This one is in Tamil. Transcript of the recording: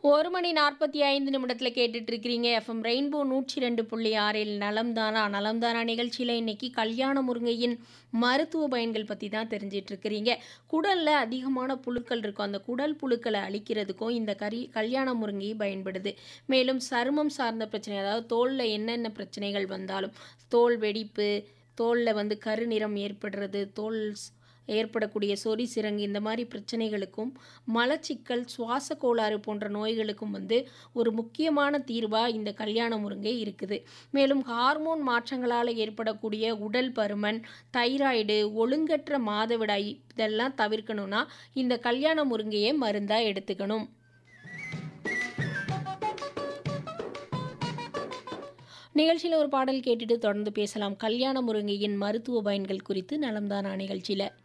ஒரு மணி நாற்பத்தி ஐந்து நிமிடத்தில் கேட்டுட்டு இருக்கிறீங்க எஃப்எம் ரெயின்போ நூற்றி ரெண்டு புள்ளி ஆறில் நலம்தானா நலம்தானா நிகழ்ச்சியில் இன்னைக்கு கல்யாண முருங்கையின் மருத்துவ பயன்கள் பற்றி தான் தெரிஞ்சிட்டு இருக்கிறீங்க குடலில் அதிகமான புழுக்கள் இருக்கும் அந்த குடல் புழுக்களை அழிக்கிறதுக்கும் இந்த கரி கல்யாண முருங்கை பயன்படுது மேலும் சருமம் சார்ந்த பிரச்சனை அதாவது தோலில் என்னென்ன பிரச்சனைகள் வந்தாலும் தோல் வெடிப்பு தோலில் வந்து கருநிறம் ஏற்படுறது தோல் ஸ்- ஏற்படக்கூடிய சொறி சிரங்கு இந்த மாதிரி பிரச்சனைகளுக்கும் மலச்சிக்கல் சுவாச கோளாறு போன்ற நோய்களுக்கும் வந்து ஒரு முக்கியமான தீர்வாக இந்த கல்யாண முருங்கை இருக்குது மேலும் ஹார்மோன் மாற்றங்களால் ஏற்படக்கூடிய உடல் பருமன் தைராய்டு ஒழுங்கற்ற மாதவிடாய் இதெல்லாம் தவிர்க்கணும்னா இந்த கல்யாண முருங்கையை மருந்தாக எடுத்துக்கணும் நிகழ்ச்சியில் ஒரு பாடல் கேட்டுட்டு தொடர்ந்து பேசலாம் கல்யாண முருங்கையின் மருத்துவ பயன்கள் குறித்து நலம்தானா நிகழ்ச்சியில்